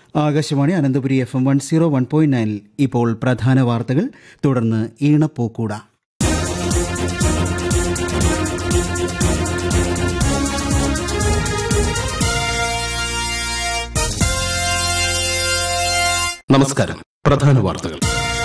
Akashvani Ananthapuri F M one zero one point നയനിൽ ഇപ്പോൾ പ്രധാന വാർത്തകൾ തുടർന്ന് ഈണപ്പൂക്കൂട നമസ്കാരം പ്രധാന വാർത്തകൾ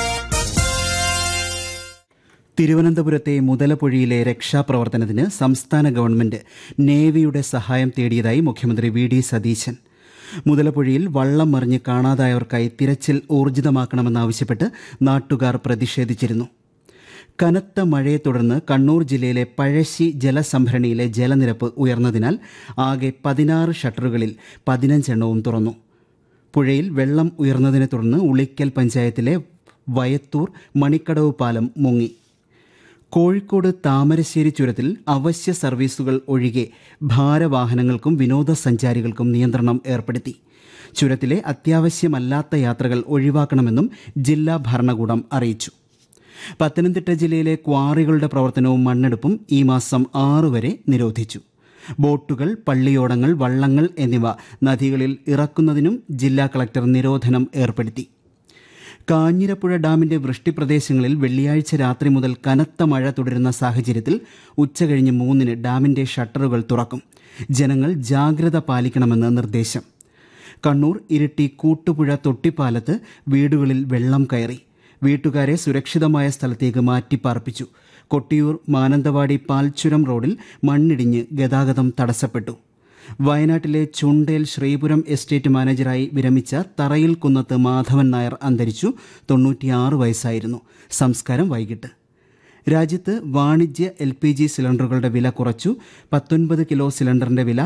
തിരുവനന്തപുരത്തെ മുതലപ്പൊഴിയിലെ രക്ഷാപ്രവർത്തനത്തിന് സംസ്ഥാന ഗവൺമെന്റ് നേവിയുടെ സഹായം തേടിയതായി മുഖ്യമന്ത്രി വി ഡി സതീശൻ മുതലപ്പൊഴിയിൽ വള്ളം മറിഞ്ഞ് കാണാതായവർക്കായി തിരച്ചിൽ ഊർജിതമാക്കണമെന്നാവശ്യപ്പെട്ട് നാട്ടുകാർ പ്രതിഷേധിച്ചിരുന്നു കനത്ത മഴയെ തുടർന്ന് കണ്ണൂർ ജില്ലയിലെ പഴശ്ശി ജലസംഭരണിയിലെ ജലനിരപ്പ് ഉയർന്നതിനാൽ ആകെ പതിനാറ് ഷട്ടറുകളിൽ പതിനഞ്ചെണ്ണവും തുറന്നു പുഴയിൽ വെള്ളം ഉയർന്നതിനെ തുടർന്ന് ഉളിക്കൽ പഞ്ചായത്തിലെ വയത്തൂർ മണിക്കടവ് പാലം മുങ്ങി കോഴിക്കോട് താമരശ്ശേരി ചുരത്തിൽ അവശ്യ സർവീസുകൾ ഒഴികെ ഭാരവാഹനങ്ങൾക്കും വിനോദസഞ്ചാരികൾക്കും നിയന്ത്രണം ഏർപ്പെടുത്തി ചുരത്തിലെ അത്യാവശ്യമല്ലാത്ത യാത്രകൾ ഒഴിവാക്കണമെന്നും ജില്ലാ ഭരണകൂടം അറിയിച്ചു പത്തനംതിട്ട ജില്ലയിലെ ക്വാറികളുടെ പ്രവർത്തനവും മണ്ണെടുപ്പും ഈ മാസം ആറ് വരെ നിരോധിച്ചു ബോട്ടുകൾ പള്ളിയോടങ്ങൾ വള്ളങ്ങൾ എന്നിവ നദികളിൽ ഇറക്കുന്നതിനും ജില്ലാ കളക്ടർ നിരോധനം ഏർപ്പെടുത്തി കാഞ്ഞിരപ്പുഴ ഡാമിന്റെ വൃഷ്ടിപ്രദേശങ്ങളിൽ വെള്ളിയാഴ്ച രാത്രി മുതൽ കനത്ത മഴ തുടരുന്ന സാഹചര്യത്തിൽ ഉച്ചകഴിഞ്ഞ് മൂന്നിന് ഡാമിന്റെ ഷട്ടറുകൾ തുറക്കും ജനങ്ങൾ ജാഗ്രത പാലിക്കണമെന്ന് നിർദ്ദേശം കണ്ണൂർ ഇരിട്ടി കൂട്ടുപുഴ തൊട്ടിപ്പാലത്ത് വീടുകളിൽ വെള്ളം കയറി വീട്ടുകാരെ സുരക്ഷിതമായ സ്ഥലത്തേക്ക് മാറ്റിപ്പാർപ്പിച്ചു കൊട്ടിയൂർ മാനന്തവാടി പാൽച്ചുരം റോഡിൽ മണ്ണിടിഞ്ഞ് ഗതാഗതം തടസ്സപ്പെട്ടു വയനാട്ടിലെ ചുണ്ടേൽ ശ്രീപുരം എസ്റ്റേറ്റ് മാനേജറായി വിരമിച്ച തറയിൽ കുന്നത്ത് മാധവൻ നായർ അന്തരിച്ചു തൊണ്ണൂറ്റിയാറ് വയസ്സായിരുന്നു സംസ്കാരം വൈകിട്ട് രാജ്യത്ത് വാണിജ്യ എൽ പി ജി സിലിണ്ടറുകളുടെ വില കുറച്ചു പത്തൊൻപത് കിലോ സിലിണ്ടറിന്റെ വില